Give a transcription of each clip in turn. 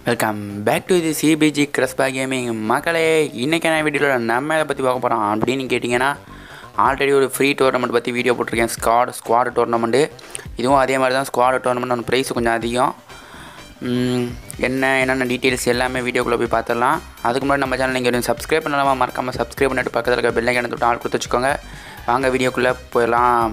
welcome back to the CBG கிரஸ்பா gaming மக்களே இன்றைக்கான வீடியோவில் நம்ம இதை பற்றி பார்க்க போகிறோம் அப்படின்னு கேட்டிங்கன்னா ஆல்ரெடி ஒரு ஃப்ரீ டோர்னமெண்ட் பற்றி வீடியோ போட்டிருக்கேன் ஸ்குவாட் ஸ்குவாட் டோர்னமெண்ட்டு இதுவும் அதே மாதிரி தான் ஸ்குவாட் டோர்னமெண்ட் ப்ரைஸ் கொஞ்சம் அதிகம் ம், என்ன என்னென்ன டீட்டெயில்ஸ் எல்லாமே வீடியோக்குள்ளே போய் பார்த்துடலாம் அதுக்கு முன்னாடி நம்ம சேனல் நீங்கள் சப்ஸ்கிரைப் பண்ணலாமா மறக்காமல் சப்ஸ்கிரைப் பண்ணிட்டு பக்கத்தில் இருக்க பெல்லைக்கான தொட்டு ஆள் கொடுத்து வச்சுக்கோங்க வாங்க வீடியோக்குள்ளே போயிடலாம்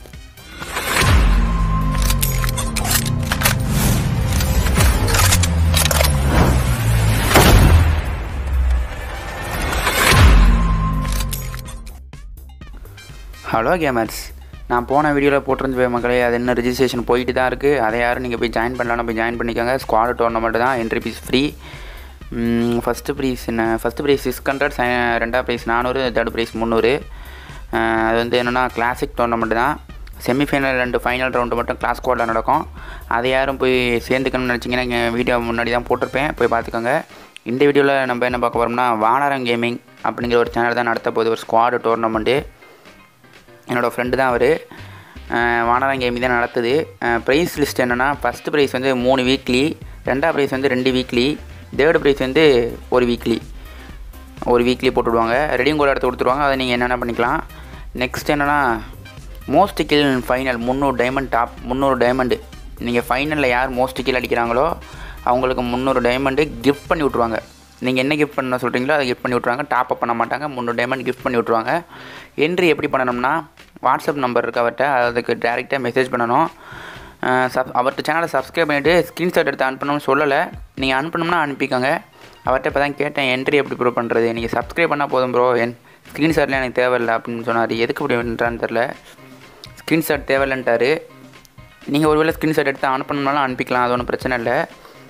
ஹலோ கேமர்ஸ் நான் போன வீடியோவில் போட்டிருந்து மக்களே அது என்ன ரிஜிஸ்ட்ரேஷன் போயிட்டு தான் இருக்குது அதை யாரும் நீங்கள் போய் ஜாயின் பண்ணலாம் போய் ஜாயின் பண்ணிக்கோங்க ஸ்குவாட் டோர்னமெண்ட் தான் entry fees free first prize என்ன ஃபஸ்ட்டு ப்ரைஸ் சிக்ஸ் ஹண்ட்ரட் ரெண்டாவது ப்ரைஸ் நானூறு தேர்ட் ப்ரைஸ் முந்நூறு அஹ் அது வந்து என்னென்னா கிளாசிக் டோர்னமெண்ட் தான் செமிஃபைனல் ரெண்டு ஃபைனல் ரவுண்டு மட்டும் கிளாஸ் ஸ்குவாடில் நடக்கும் அதை யாரும் போய் சேர்ந்துக்கணும்னு நினச்சிங்கன்னா இங்கே வீடியோ முன்னாடி தான் போட்டிருப்பேன் போய் பார்த்துக்கோங்க இந்த வீடியோவில் நம்ம என்ன பார்க்க போகிறோம்னா வானரம் கேமிங் அப்படிங்கிற ஒரு சேனல் தான் நடத்த போகுது ஒரு ஸ்குவாடு டோர்னமெண்ட்டு என்னோடய ஃப்ரெண்டு தான் அவர் வானரம் கேமிங் தான் நடத்துது ப்ரைஸ் லிஸ்ட் என்னென்னா ஃபஸ்ட்டு ப்ரைஸ் வந்து மூணு வீக்லி ரெண்டாவது ப்ரைஸ் வந்து ரெண்டு வீக்லி தேர்டு ப்ரைஸ் வந்து ஒரு வீக்லி ஒரு வீக்லி போட்டுவிடுவாங்க ரெடியும் கோல் எடுத்து கொடுத்துருவாங்க அதை நீங்கள் என்னென்ன பண்ணிக்கலாம் நெக்ஸ்ட் என்னென்னா மோஸ்ட் கில் ஃபைனல் முந்நூறு டைமண்ட் டாப் முந்நூறு டைமண்டு நீங்கள் ஃபைனலில் யார் மோஸ்ட் கில் அடிக்கிறாங்களோ அவங்களுக்கு முந்நூறு டைமண்டு கிஃப்ட் பண்ணி விட்ருவாங்க நீங்கள் என்ன கிஃப்ட் பண்ண சொல்கிறீங்களோ அதை கிஃப்ட் பண்ணி விட்ருவாங்க டாப் அப் பண்ண மாட்டாங்க முந்நூறு டைமண்ட் கிஃப்ட் பண்ணி விட்ருவாங்க என்ட்ரி எப்படி பண்ணணும்னா வாட்ஸ்அப் நம்பர் இருக்கு அவர்கிட்ட அதுக்கு டேரெக்டாக மெசேஜ் பண்ணணும் சப் அவர்கிட்ட சேனலை சப்ஸ்கிரைப் பண்ணிவிட்டு ஸ்க்ரீன்ஷாட் எடுத்து அனுப்பணும்னு சொல்லலை நீங்கள் அனுப்பணும்னா அனுப்பிக்கோங்க அவர்கிட்ட இப்போ தான் கேட்டேன் என்ட்ரி எப்படி ப்ரூவ் பண்ணுறது நீங்கள் சப்ஸ்கிரைப் பண்ணால் போதும் ப்ரோ என் ஸ்க்ரீன்ஷாட்லாம் எனக்கு தேவையில்லை அப்படின்னு சொன்னார் எதுக்கு இப்படி பண்ணுறான்னு தெரில ஸ்க்ரீன்ஷாட் தேவையில்லைன்ட்டாரு நீங்கள் ஒருவேளை ஸ்க்ரீன்ஷாட் எடுத்து அனுப்பணும்னாலும் அனுப்பிக்கலாம் அது ஒன்றும் பிரச்சனை இல்லை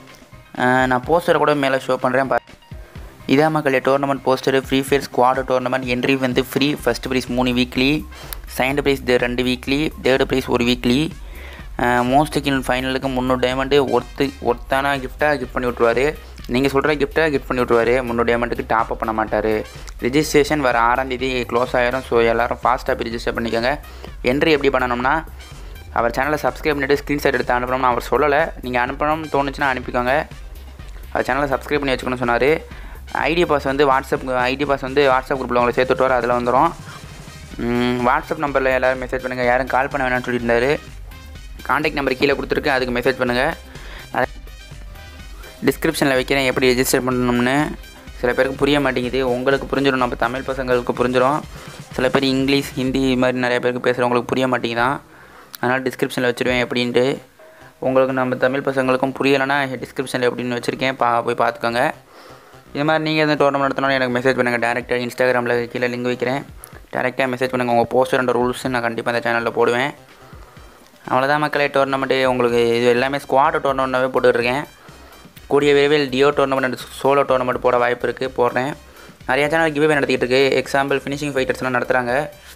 அஹ் நான் போஸ்டரை கூட மேலே ஷோ பண்ணுறேன் பா இதான் மக்களே tournament poster free fire squad tournament entry வந்து ஃப்ரீ ஃபஸ்ட் ப்ரைஸ் மூணு வீக்லி செகண்ட் ப்ரைஸ் ரெண்டு வீக்லி தேர்டு ப்ரைஸ் ஒரு வீக்லி மோஸ்ட் கில் ஃபைனலுக்கு முந்நூறு டைமண்டு ஒர்த்து ஒர்த்தான கிஃப்ட்டாக கிஃப்ட் பண்ணி விட்ருவாரு நீங்கள் சொல்கிற கிஃப்ட்டை கிஃப்ட் பண்ணி விட்ருவாரு முந்நூறு டைமண்டுக்கு டாப் அப் பண்ண மாட்டார் ரிஜிஸ்ட்ரேஷன் வர ஆறாம் தேதி க்ளோஸ் ஆயிரும் ஸோ எல்லோரும் ஃபாஸ்ட்டாக போய் ரிஜிஸ்டர் பண்ணிக்கோங்க என்ட்ரி எப்படி பண்ணணும்னா அவர் சேனலை சப்ஸ்கிரைப் பண்ணிவிட்டு ஸ்க்ரீன்ஷாட் எடுத்து அனுப்பணும்னு அவர் சொல்லலை நீங்கள் அனுப்பணும்னு தோணுச்சுன்னா அனுப்பிக்கோங்க அவர் சேனலை சப்ஸ்கிரைப் பண்ணி வச்சுக்கணும்னு சொன்னார் ஐடி பாஸ் வந்து வாட்ஸ்அப் ஐடி பாஸ் வந்து வாட்ஸ்அப் குரூப்பில் உங்களை சேர்த்து விட்டுவார் அதில் வந்துடும் வாட்ஸ்அப் நம்பரில் எல்லோரும் மெசேஜ் பண்ணுங்கள் யாரும் கால் பண்ண வேணாம்னு சொல்லியிருந்தாரு காண்டாக்ட் நம்பர் கீழே கொடுத்துருக்கு அதுக்கு மெசேஜ் பண்ணுங்கள் டிஸ்கிரிப்ஷனில் வைக்கிறேன் எப்படி ரெஜிஸ்டர் பண்ணணும்னு சில பேருக்கு புரிய மாட்டேங்குது உங்களுக்கு புரிஞ்சிடும் நம்ம தமிழ் பசங்களுக்கு புரிஞ்சிடும் சில பேர் இங்கிலீஷ் ஹிந்தி இது மாதிரி நிறைய பேருக்கு பேசுகிறவங்களுக்கு புரிய மாட்டேங்குதான் அதனால் டிஸ்கிரிப்ஷனில் வச்சுருவேன் எப்படின்ட்டு உங்களுக்கு நம்ம தமிழ் பசங்களுக்கும் புரியலைன்னா டிஸ்கிரிப்ஷனில் எப்படின்னு வச்சுருக்கேன் பா போய் பார்த்துக்கோங்க இது மாதிரி நீங்கள் எந்த டோர்னமெண்ட் நடத்தினாலும் எனக்கு மெசேஜ் பண்ணுங்கள் டேரெக்டாக இன்ஸ்டாகிராமில் கீழே லிங்க் வைக்கிறேன் டேரெக்டாக மெசேஜ் பண்ணுங்கள் உங்கள் போஸ்டர் அண்ட் ரூல்ஸ் நான் கண்டிப்பாக அந்த சேனலில் போடுவேன் அவ்வளோதான் மக்களே டோர்னமெண்ட்டு உங்களுக்கு இது எல்லாமே ஸ்குவாட் டோர்னமெண்ட்டாகவே போட்டுருக்கேன் கூடிய விரைவில் டியோ டோர்னமெண்ட் சோலோ டோர்னமெண்ட் போட வாய்ப்பு இருக்குது போடுறேன் நிறையா சேனல் கிவ்வே நடத்திக்கிட்டு இருக்கு எக்ஸாம்பிள் ஃபினிஷிங் ஃபைட்டர்ஸ்லாம் நடத்துகிறாங்க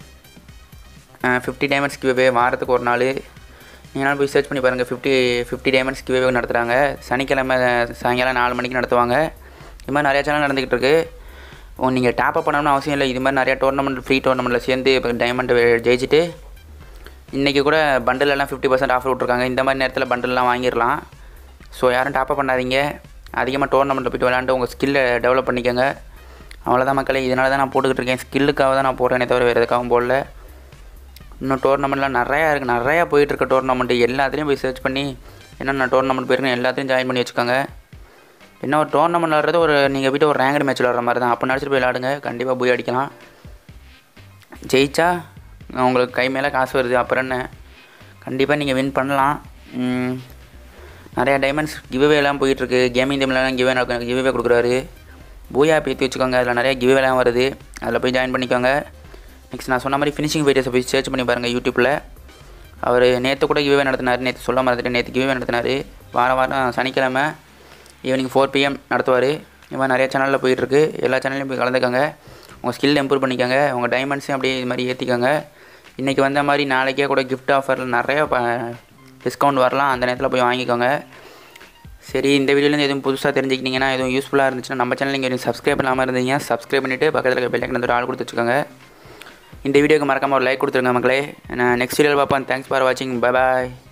ஃபிஃப்டி டைமண்ட்ஸ் கிவ்வே வாரத்துக்கு ஒரு நாள் நீங்களாலும் போய் சர்ச் பண்ணி பாருங்கள் ஃபிஃப்டி ஃபிஃப்டி டைமண்ட்ஸ் கிவ்வே நடத்துகிறாங்க சனிக்கிழமை சாயங்காலம் நாலு மணிக்கு நடத்துவாங்க இது மாதிரி நிறையா சேனல் நடந்துக்கிட்டு இருக்கு ஓ நீங்கள் டாப் அப் பண்ணணும்னு அவசியம் இல்லை இது மாதிரி நிறையா டோர்னமெண்ட் ஃப்ரீ டோர்னமெண்ட்டில் சேர்ந்து இப்போ டைமண்ட் ஜெயிச்சுட்டு இன்றைக்கி கூட bundle எல்லாம் ஃபிஃப்டி பர்சன்ட் ஆஃபர் விட்ருக்காங்க இந்த மாதிரி நேரத்தில் பண்டல்லாம் வாங்கிடலாம் ஸோ யாரும் டாப் அப் பண்ணாதீங்க அதிகமாக டோர்னமெண்ட்டில் போய்ட்டு விளாண்டு உங்கள் ஸ்கில்லை டெவலப் பண்ணிக்கோங்க அவ்வளோதான் மக்களே இதனால தான் நான் போட்டுக்கிட்டு இருக்கேன் ஸ்கில்லுக்காக தான் நான் போடுறேனே தவிர வேறு எதுக்காகவும் போடல இன்னும் டோர்னமெண்ட்லாம் நிறையா இருக்குது நிறையா போயிட்டுருக்க டோர்னமெண்ட்டு எல்லாத்துலேயும் போய் சர்ச் பண்ணி என்னென்ன டோர்னமெண்ட் போயிருக்கேன் எல்லாத்தையும் ஜாயின் பண்ணி வச்சுக்கோங்க என்ன ஒரு டோர்னமெண்ட் விளாட்றது ஒரு நீங்கள் போய்ட்டு ஒரு ரேங்கட் மேட்ச் விளாட்ற மாதிரி தான் அப்போ நடிச்சிட்டு போய் விளாடுங்க கண்டிப்பாக போய் அடிக்கலாம் ஜெயிச்சா உங்களுக்கு கை மேலே காசு வருது அப்புறம் என்ன கண்டிப்பாக நீங்கள் வின் பண்ணலாம் ம், நிறையா டைமண்ட்ஸ் கிவ்வே எல்லாம் போயிட்டுருக்கு கேமிங் டைம்லலாம் கிவ்வே நடக்கும் கிவ்வே கொடுக்குறாரு பூயா பேத்தி வச்சுக்கோங்க அதில் நிறைய கிவ்வேலாம் வருது அதில் போய் ஜாயின் பண்ணிக்கோங்க நெக்ஸ்ட் நான் சொன்ன மாதிரி ஃபினிஷிங் வீடியோஸை போய் சர்ச் பண்ணி பாருங்கள் யூடியூப்பில் அவர் நேற்று கூட கிவ்வே நடத்தினார் நேற்று சொல்ல மறந்துட்டு நேற்று கிவ்வே நடத்தினார் வாரம் வாரம் சனிக்கிழமை ஈவினிங் ஃபோர் பிஎம் நடத்துவார் இது மாதிரி நிறைய சேனலில் போயிட்டுருக்கு எல்லா சேனல்லையும் போய் கலந்துக்கோங்க உங்கள் ஸ்கில் இம்ப்ரூவ் பண்ணிக்கோங்க உங்கள் டைமண்ட்ஸையும் அப்படியே இது மாதிரி ஏற்றிக்கோங்க இன்றைக்கி வந்த மாதிரி நாளைக்கே கூட gift ஆஃபரில் நிறைய டிஸ்கவுண்ட் வரலாம் அந்த நேரத்தில் போய் வாங்கிக்கோங்க சரி இந்த வீடியோலேருந்து எதுவும் புதுசாக தெரிஞ்சுக்கிட்டீங்கன்னா எதுவும் யூஸ்ஃபுல்லாக இருந்துச்சுன்னா நம்ம சேனல் நீங்கள் எதுவும் சப்ஸ்கிரைப் பண்ணாமல் இருந்தீங்க சப்ஸ்கிரைப் பண்ணிவிட்டு பக்கத்தில் இருக்க பெல்லைக்கன் ஒரு ஆள் கொடுத்து வச்சுக்கோங்க இந்த வீடியோக்கு மறக்காமல் ஒரு லைக் கொடுத்துருங்க மக்களே நான் நெக்ஸ்ட் வீடியோவில் பார்ப்பேன் தேங்க்ஸ் ஃபார் வாட்சிங் பை பாய்